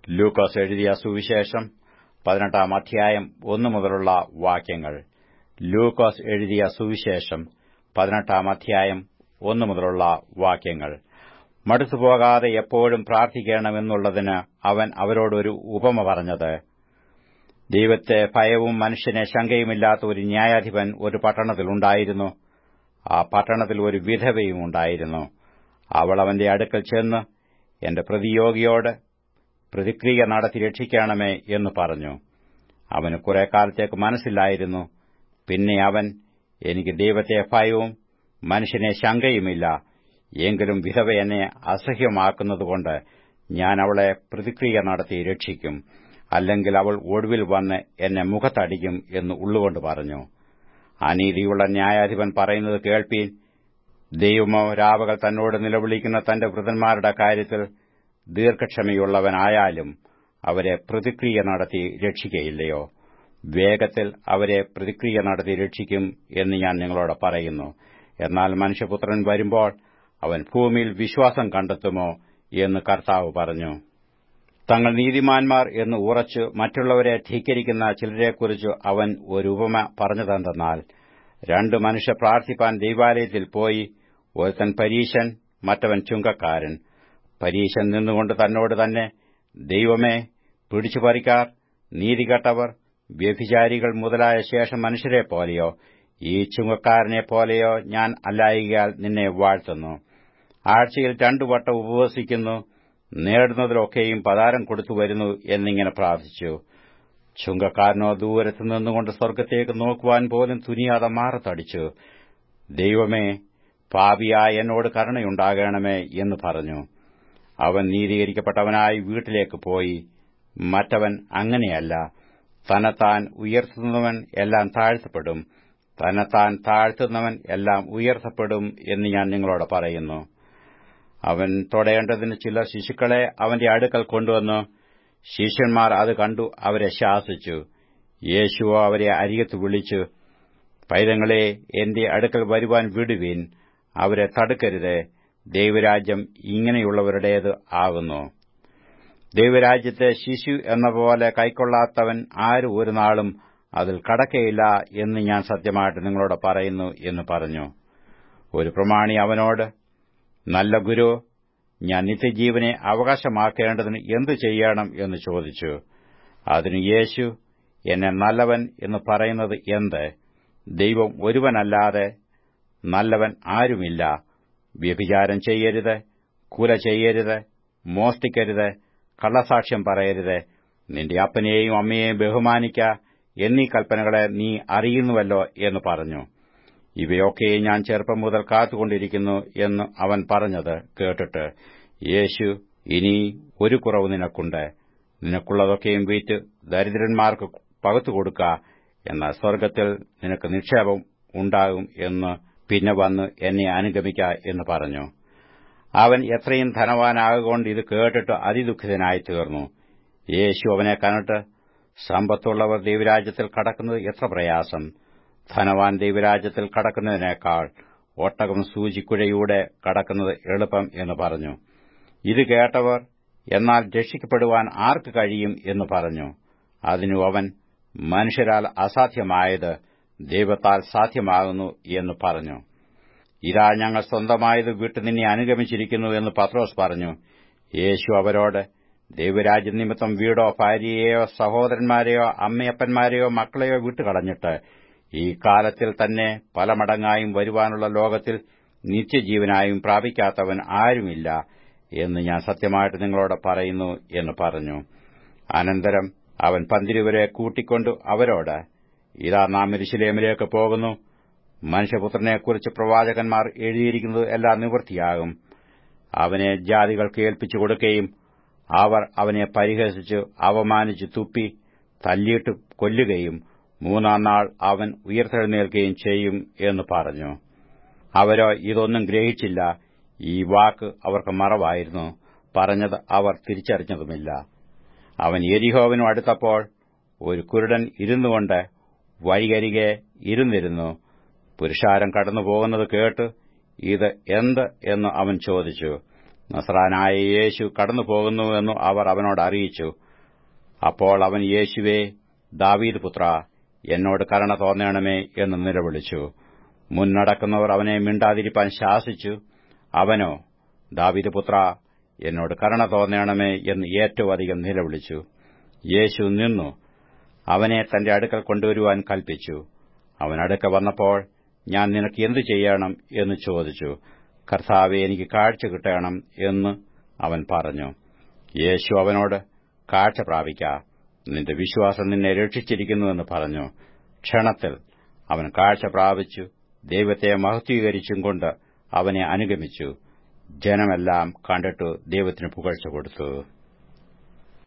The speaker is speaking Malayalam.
ലൂക്കോസ് എഴുതിയ സുവിശേഷം പതിനെട്ടാം അധ്യായം ഒന്നു മുതലുള്ള വാക്യങ്ങൾ ലൂക്കോസ് എഴുതിയ സുവിശേഷം പതിനെട്ടാം അധ്യായം ഒന്നു മുതലുള്ള വാക്യങ്ങൾ മടുത്തുപോകാതെ എപ്പോഴും പ്രാർത്ഥിക്കണമെന്നുള്ളതിന് അവൻ അവരോടൊരു ഉപമ പറഞ്ഞത് ദൈവത്തെ ഭയവും മനുഷ്യനെ ശങ്കയുമില്ലാത്ത ഒരു ന്യായാധിപൻ ഒരു പട്ടണത്തിലുണ്ടായിരുന്നു ആ പട്ടണത്തിൽ ഒരു വിധവയും ഉണ്ടായിരുന്നു അവൾ അവന്റെ അടുക്കൽ ചെന്ന് എന്റെ പ്രതിയോഗിയോട് പ്രതിക്രിയ നടത്തി രക്ഷിക്കണമേ എന്ന് പറഞ്ഞു അവന് കുറെ കാലത്തേക്ക് മനസ്സിലായിരുന്നു പിന്നെ അവൻ എനിക്ക് ദൈവത്തെ ഭയവും മനുഷ്യനെ ശങ്കയുമില്ല എങ്കിലും വിധവ എന്നെ അസഹ്യമാക്കുന്നതുകൊണ്ട് ഞാൻ അവളെ പ്രതിക്രിയ നടത്തി രക്ഷിക്കും അല്ലെങ്കിൽ അവൾ ഒടുവിൽ വന്ന് എന്നെ മുഖത്തടിക്കും എന്ന് ഉള്ളുകൊണ്ട് പറഞ്ഞു അനീതിയുള്ള ന്യായാധിപൻ പറയുന്നത് കേൾപ്പീൻ ദൈവമോ രാവകൾ തന്നോട് നിലവിളിക്കുന്ന തന്റെ വൃതന്മാരുടെ കാര്യത്തിൽ ദീർഘക്ഷമയുള്ളവനായാലും അവരെ പ്രതിക്രിയ നടത്തി രക്ഷിക്കയില്ലയോ വേഗത്തിൽ അവരെ പ്രതിക്രിയ നടത്തി രക്ഷിക്കും എന്ന് ഞാൻ നിങ്ങളോട് പറയുന്നു എന്നാൽ മനുഷ്യപുത്രൻ വരുമ്പോൾ അവൻ ഭൂമിയിൽ വിശ്വാസം കണ്ടെത്തുമോ എന്ന് കർത്താവ് പറഞ്ഞു തങ്ങൾ നീതിമാന്മാർ എന്ന് ഉറച്ചു മറ്റുള്ളവരെ ധീകരിക്കുന്ന ചിലരെക്കുറിച്ച് അവൻ ഒരു ഉപമ പറഞ്ഞതെന്തെന്നാൽ രണ്ട് മനുഷ്യ പ്രാർത്ഥിപ്പാൻ ദൈവാലയത്തിൽ പോയി ഒരുത്തൻ പരീശൻ മറ്റവൻ ചുങ്കക്കാരൻ പരീശൻ നിന്നുകൊണ്ട് തന്നോട് തന്നെ ദൈവമേ പിടിച്ചുപറിക്കാർ നീതികെട്ടവർ വ്യഭിചാരികൾ മുതലായ ശേഷം മനുഷ്യരെ പോലെയോ ഈ ചുങ്കക്കാരനെ പോലെയോ ഞാൻ അല്ലായികയാൽ നിന്നെ വാഴ്ത്തുന്നു ആഴ്ചയിൽ രണ്ടു വട്ടം ഉപവസിക്കുന്നു നേടുന്നതിലൊക്കെയും പതാരം കൊടുത്തു വരുന്നു എന്നിങ്ങനെ പ്രാർത്ഥിച്ചു ചുങ്കക്കാരനോ ദൂരത്ത് നിന്നുകൊണ്ട് സ്വർഗത്തേക്ക് നോക്കുവാൻ പോലും തുനിയാതെ മാറത്തടിച്ചു ദൈവമേ പാപിയായ എന്നോട് കരുണയുണ്ടാകണമേ എന്ന് പറഞ്ഞു അവൻ നീതീകരിക്കപ്പെട്ടവനായി വീട്ടിലേക്ക് പോയി മറ്റവൻ അങ്ങനെയല്ല തന്നെത്താൻ ഉയർത്തുന്നവൻ എല്ലാം താഴ്ത്തപ്പെടും തന്നെത്താൻ താഴ്ത്തുന്നവൻ എല്ലാം ഉയർത്തപ്പെടും എന്ന് ഞാൻ നിങ്ങളോട് പറയുന്നു അവൻ തൊടേണ്ടതിന് ചില ശിശുക്കളെ അവന്റെ അടുക്കൽ കൊണ്ടുവന്നു ശിഷ്യന്മാർ അത് കണ്ടു അവരെ ശാസിച്ചു യേശുവോ അവരെ അരികത്ത് വിളിച്ചു പൈതങ്ങളെ എന്റെ അടുക്കൽ വരുവാൻ വിടുവീൻ അവരെ തടുക്കരുത് ദൈവരാജ്യം ഇങ്ങനെയുള്ളവരുടേത് ആകുന്നു ദൈവരാജ്യത്തെ ശിശു എന്ന പോലെ കൈക്കൊള്ളാത്തവൻ ആരും ഒരു നാളും അതിൽ കടക്കയില്ല എന്ന് ഞാൻ സത്യമായിട്ട് നിങ്ങളോട് പറയുന്നു എന്ന് പറഞ്ഞു ഒരു പ്രമാണി അവനോട് നല്ല ഗുരു ഞാൻ നിത്യജീവനെ അവകാശമാക്കേണ്ടതിന് എന്തു ചെയ്യണം എന്ന് ചോദിച്ചു അതിന് യേശു എന്നെ നല്ലവൻ എന്ന് പറയുന്നത് എന്ത് ദൈവം ഒരുവനല്ലാതെ നല്ലവൻ ആരുമില്ല വ്യഭിചാരം ചെയ്യരുത് കുല ചെയ്യരുത് മോഷ്ടിക്കരുത് കള്ളസാക്ഷ്യം പറയരുത് നിന്റെ അപ്പനെയും അമ്മയെയും ബഹുമാനിക്ക എന്നീ കൽപ്പനകളെ നീ അറിയുന്നുവല്ലോ എന്ന് പറഞ്ഞു ഇവയൊക്കെ ഞാൻ ചെറുപ്പം മുതൽ കാത്തുകൊണ്ടിരിക്കുന്നു എന്ന് അവൻ പറഞ്ഞത് കേട്ടിട്ട് യേശു ഇനി ഒരു കുറവ് നിനക്കുണ്ട് നിനക്കുള്ളതൊക്കെയും വീറ്റ് ദരിദ്രന്മാർക്ക് പകുത്തു കൊടുക്ക എന്നാൽ സ്വർഗത്തിൽ നിനക്ക് നിക്ഷേപം ഉണ്ടാകും എന്ന് പിന്നെ വന്ന് എന്നെ അനുഗമിക്ക എന്ന് പറഞ്ഞു അവൻ എത്രയും ധനവാനാകൊണ്ട് ഇത് കേട്ടിട്ട് അതിദുഃഖിതനായി തീർന്നു യേശു അവനെ കണ്ടിട്ട് സമ്പത്തുള്ളവർ ദൈവരാജ്യത്തിൽ കടക്കുന്നത് എത്ര പ്രയാസം ധനവാൻ ദൈവരാജ്യത്തിൽ കടക്കുന്നതിനേക്കാൾ ഒട്ടകം സൂചിക്കുഴയൂടെ കടക്കുന്നത് എളുപ്പം എന്ന് പറഞ്ഞു ഇത് കേട്ടവർ എന്നാൽ രക്ഷിക്കപ്പെടുവാൻ ആർക്ക് കഴിയും എന്ന് പറഞ്ഞു അതിനു അവൻ മനുഷ്യരാൽ അസാധ്യമായത് ദൈവത്താൽ സാധ്യമാകുന്നു എന്ന് പറഞ്ഞു ഇതാ ഞങ്ങൾ സ്വന്തമായത് വിട്ടു നിന്നെ അനുഗമിച്ചിരിക്കുന്നു എന്ന് പത്രോസ് പറഞ്ഞു യേശു അവരോട് ദൈവരാജ്യ നിമിത്തം വീടോ ഭാര്യയെയോ സഹോദരന്മാരെയോ അമ്മയപ്പന്മാരെയോ മക്കളെയോ വിട്ടുകളഞ്ഞിട്ട് ഈ കാലത്തിൽ തന്നെ പല മടങ്ങായും വരുവാനുള്ള ലോകത്തിൽ നിത്യജീവനായും പ്രാപിക്കാത്തവൻ ആരുമില്ല എന്ന് ഞാൻ സത്യമായിട്ട് നിങ്ങളോട് പറയുന്നു എന്ന് പറഞ്ഞു അനന്തരം അവൻ പന്തിരുവരെ കൂട്ടിക്കൊണ്ടു അവരോട് ഇതാ നാം എരിശിലേമിലേക്ക് പോകുന്നു മനുഷ്യപുത്രനെക്കുറിച്ച് പ്രവാചകന്മാർ എഴുതിയിരിക്കുന്നത് എല്ലാം നിവൃത്തിയാകും അവനെ ജാതികൾക്ക് ഏൽപ്പിച്ചു കൊടുക്കുകയും അവർ അവനെ പരിഹസിച്ച് അവമാനിച്ച് തുപ്പി തല്ലിയിട്ട് കൊല്ലുകയും മൂന്നാം നാൾ അവൻ ഉയർത്തെഴുന്നേൽക്കുകയും ചെയ്യും എന്ന് പറഞ്ഞു അവരോ ഇതൊന്നും ഗ്രഹിച്ചില്ല ഈ വാക്ക് അവർക്ക് മറവായിരുന്നു പറഞ്ഞത് അവർ തിരിച്ചറിഞ്ഞതുമില്ല അവൻ എരിഹോവിനും അടുത്തപ്പോൾ ഒരു കുരുടൻ ഇരുന്നുകൊണ്ട് വഴികരികെ ഇരുന്നിരുന്നു പുരുഷാരം കടന്നു പോകുന്നത് കേട്ട് ഇത് എന്ത് എന്ന് അവൻ ചോദിച്ചു നസ്രാനായ യേശു കടന്നുപോകുന്നുവെന്നു അവർ അവനോട് അറിയിച്ചു അപ്പോൾ അവൻ യേശുവേ ദാവീദ് പുത്ര എന്നോട് കരുണ തോന്നണമേ എന്ന് നിലവിളിച്ചു മുന്നടക്കുന്നവർ അവനെ മിണ്ടാതിരിപ്പാൻ ശാസിച്ചു അവനോ ദാവീദ് പുത്ര എന്നോട് കരുണ തോന്നണമേ എന്ന് ഏറ്റവും അധികം നിലവിളിച്ചു യേശു നിന്നു അവനെ തന്റെ അടുക്കൽ കൊണ്ടുവരുവാൻ കൽപ്പിച്ചു അവൻ അടുക്ക വന്നപ്പോൾ ഞാൻ നിനക്ക് എന്തു ചെയ്യണം എന്ന് ചോദിച്ചു കർത്താവെ എനിക്ക് കാഴ്ച കിട്ടണം എന്ന് അവൻ പറഞ്ഞു യേശു അവനോട് കാഴ്ച പ്രാപിക്ക നിന്റെ വിശ്വാസം നിന്നെ രക്ഷിച്ചിരിക്കുന്നുവെന്ന് പറഞ്ഞു ക്ഷണത്തിൽ അവൻ കാഴ്ച പ്രാപിച്ചു ദൈവത്തെ മഹത്വീകരിച്ചും കൊണ്ട് അവനെ അനുഗമിച്ചു ജനമെല്ലാം കണ്ടിട്ടു ദൈവത്തിന് പുകഴ്ച കൊടുത്തു